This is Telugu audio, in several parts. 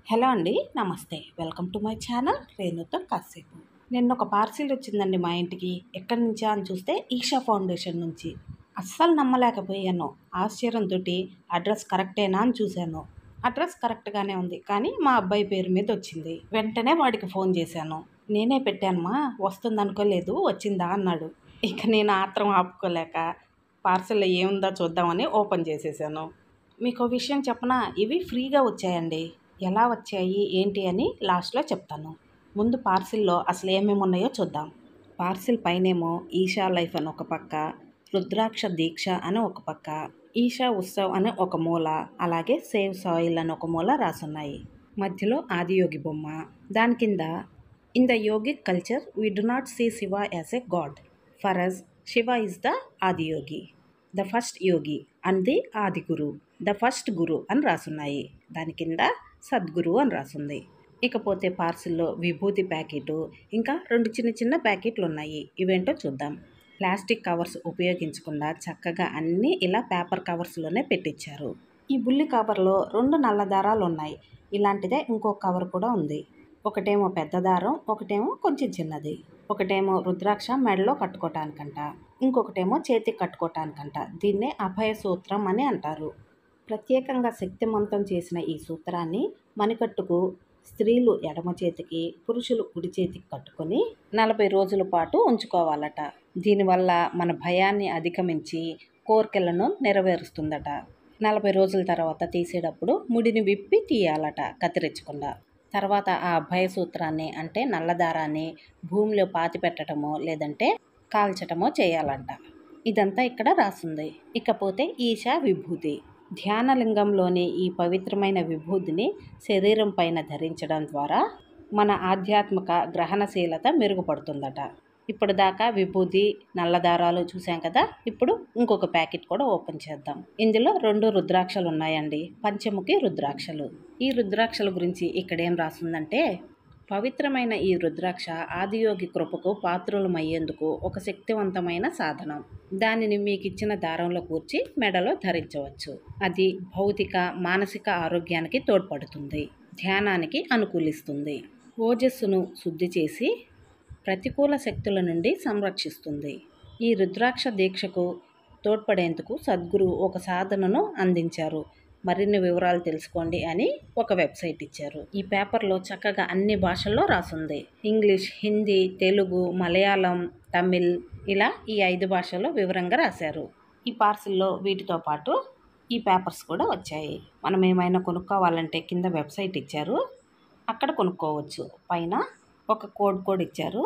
హలో అండి నమస్తే వెల్కమ్ టు మై ఛానల్ రేణుతో కాసేపు నిన్న ఒక పార్సిల్ వచ్చిందండి మా ఇంటికి ఎక్కడి నుంచా అని చూస్తే ఈషా ఫౌండేషన్ నుంచి అస్సలు నమ్మలేకపోయాను ఆశ్చర్యంతో అడ్రస్ కరెక్టేనా అని చూశాను అడ్రస్ కరెక్ట్గానే ఉంది కానీ మా అబ్బాయి పేరు మీద వచ్చింది వెంటనే వాడికి ఫోన్ చేశాను నేనే పెట్టానమ్మా వస్తుంది అనుకోలేదు వచ్చిందా అన్నాడు ఇక నేను ఆత్రం ఆపుకోలేక పార్సల్లో ఏముందో చూద్దామని ఓపెన్ చేసేసాను మీకు విషయం చెప్పనా ఇవి ఫ్రీగా వచ్చాయండి ఎలా వచ్చాయి ఏంటి అని లాస్ట్లో చెప్తాను ముందు పార్సిల్లో అసలు ఏమేమి ఉన్నాయో చూద్దాం పార్సిల్ పైనేమో ఈషా లైఫ్ అని ఒక పక్క రుద్రాక్ష దీక్ష అని ఒక పక్క ఈషా ఉత్సవ్ అనే ఒక మూల అలాగే సేవ్ సాయిల్ అని ఒక మూల రాసున్నాయి మధ్యలో ఆదియోగి బొమ్మ దాని కింద in the yogic culture we do not see Shiva as a god for us Shiva is the Adiyogi the first yogi and the Adi Guru the first గురు అని రాసున్నాయి దాని కింద సద్గురు అని రాసుంది ఇకపోతే పార్సిల్లో విభూతి ప్యాకెట్ ఇంకా రెండు చిన్న చిన్న ప్యాకెట్లు ఉన్నాయి ఇవేంటో చూద్దాం ప్లాస్టిక్ కవర్స్ ఉపయోగించకుండా చక్కగా అన్నీ ఇలా పేపర్ కవర్స్లోనే పెట్టించారు ఈ బుల్లి కవర్లో రెండు నల్ల దారాలు ఉన్నాయి ఇలాంటిదే ఇంకో కవర్ కూడా ఉంది ఒకటేమో పెద్ద దారం ఒకటేమో కొంచెం చిన్నది ఒకటేమో రుద్రాక్ష మెడలో కట్టుకోవటానికంట ఇంకొకటేమో చేతికి కట్టుకోవటానికంట దీన్నే అభయ సూత్రం అని అంటారు ప్రత్యేకంగా శక్తిమంతం చేసిన ఈ సూత్రాన్ని మణికట్టుకు స్త్రీలు ఎడమ చేతికి పురుషులు కుడి చేతికి కట్టుకొని నలభై రోజుల పాటు ఉంచుకోవాలట దీనివల్ల మన భయాన్ని అధిగమించి కోరికలను నెరవేరుస్తుందట నలభై రోజుల తర్వాత తీసేటప్పుడు ముడిని విప్పి తీయాలట కత్తిరించకుండా తర్వాత ఆ అభయ సూత్రాన్ని అంటే నల్లదారాన్ని భూమిలో పాతి పెట్టడమో లేదంటే కాల్చటమో చేయాలంట ఇదంతా ఇక్కడ రాసింది ఇకపోతే ఈశా విభూతి ధ్యానలింగంలోని ఈ పవిత్రమైన విభూతిని శరీరం పైన ధరించడం ద్వారా మన ఆధ్యాత్మిక గ్రహణశీలత మెరుగుపడుతుందట ఇప్పుడు దాకా విభూతి నల్లదారాలు చూసాం కదా ఇప్పుడు ఇంకొక ప్యాకెట్ కూడా ఓపెన్ చేద్దాం ఇందులో రెండు రుద్రాక్షలు ఉన్నాయండి పంచముఖి రుద్రాక్షలు ఈ రుద్రాక్షల గురించి ఇక్కడ ఏం రాసిందంటే పవిత్రమైన ఈ రుద్రాక్ష ఆదియోగి కృపకు పాత్రులమయ్యేందుకు ఒక శక్తివంతమైన సాధనం దానిని మీకు ఇచ్చిన దారంలో కూర్చి మెడలో ధరించవచ్చు అది భౌతిక మానసిక ఆరోగ్యానికి తోడ్పడుతుంది ధ్యానానికి అనుకూలిస్తుంది ఓజస్సును శుద్ధి చేసి ప్రతికూల శక్తుల నుండి సంరక్షిస్తుంది ఈ రుద్రాక్ష దీక్షకు తోడ్పడేందుకు సద్గురు ఒక సాధనను అందించారు మరిన్ని వివరాలు తెలుసుకోండి అని ఒక వెబ్సైట్ ఇచ్చారు ఈ పేపర్లో చక్కగా అన్ని భాషల్లో రాసుంది ఇంగ్లీష్ హిందీ తెలుగు మలయాళం తమిళ్ ఇలా ఈ ఐదు భాషల్లో వివరంగా రాశారు ఈ పార్సిల్లో వీటితో పాటు ఈ పేపర్స్ కూడా వచ్చాయి మనం ఏమైనా కొనుక్కోవాలంటే కింద వెబ్సైట్ ఇచ్చారు అక్కడ కొనుక్కోవచ్చు పైన ఒక కోడ్ కోడ్ ఇచ్చారు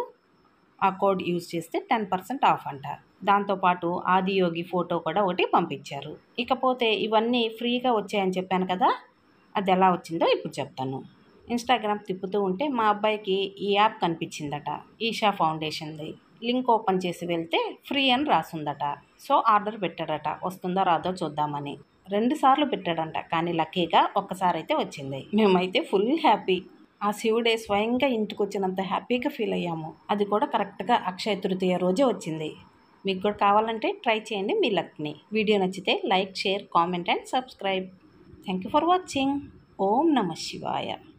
ఆ కోడ్ యూజ్ చేస్తే టెన్ పర్సెంట్ ఆఫ్ అంట దాంతోపాటు ఆదియోగి ఫోటో కూడా ఒకటి పంపించారు ఇకపోతే ఇవన్నీ ఫ్రీగా వచ్చాయని చెప్పాను కదా అది ఎలా వచ్చిందో ఇప్పుడు చెప్తాను ఇన్స్టాగ్రామ్ తిప్పుతూ ఉంటే మా అబ్బాయికి ఈ యాప్ కనిపించిందట ఈషా ఫౌండేషన్ది లింక్ ఓపెన్ చేసి వెళ్తే ఫ్రీ అని రాసుందట సో ఆర్డర్ పెట్టాడట వస్తుందో రాదో చూద్దామని రెండు సార్లు పెట్టాడంట కానీ లక్కీగా ఒక్కసారి అయితే వచ్చింది మేమైతే ఫుల్ హ్యాపీ ఆ శివుడే స్వయంగా ఇంటికి వచ్చినంత హ్యాపీగా ఫీల్ అయ్యాము అది కూడా కరెక్ట్గా అక్షయ తృతీయ రోజే వచ్చింది మీకు కూడా కావాలంటే ట్రై చేయండి మీ లక్ని వీడియో నచ్చితే like share comment and subscribe thank you for watching ఓం నమ శివాయ